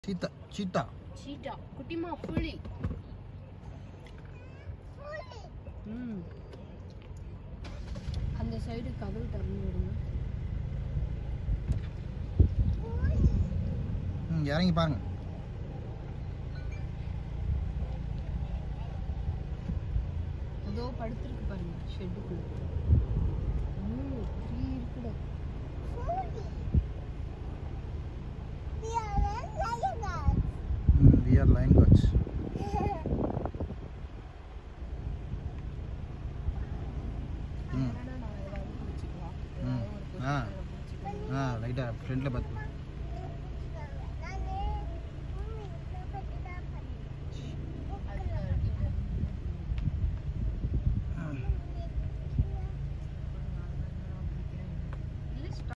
சீத்தா சீத்தா சீட்டா குட்டிமா புலி ம் அந்த சைடு கதவு திறந்து விடுங்க ம் இறங்கி பாருங்க அதோ படுத்துருக்கு பாருங்க ஷெட்டுக்குள்ள ம் ஃப்ரீ இருக்குடா ம் வி ஆர் லைன் காட்ச் ம் வேணா நான் ஏதாவது பிடிச்சிக்கலாம் ம். ஏதாவது ஒரு ஆ. position ல பிடிச்சிக்கலாம். ஆ லைட்டாக ஃப்ரண்ட்டில் பார்த்து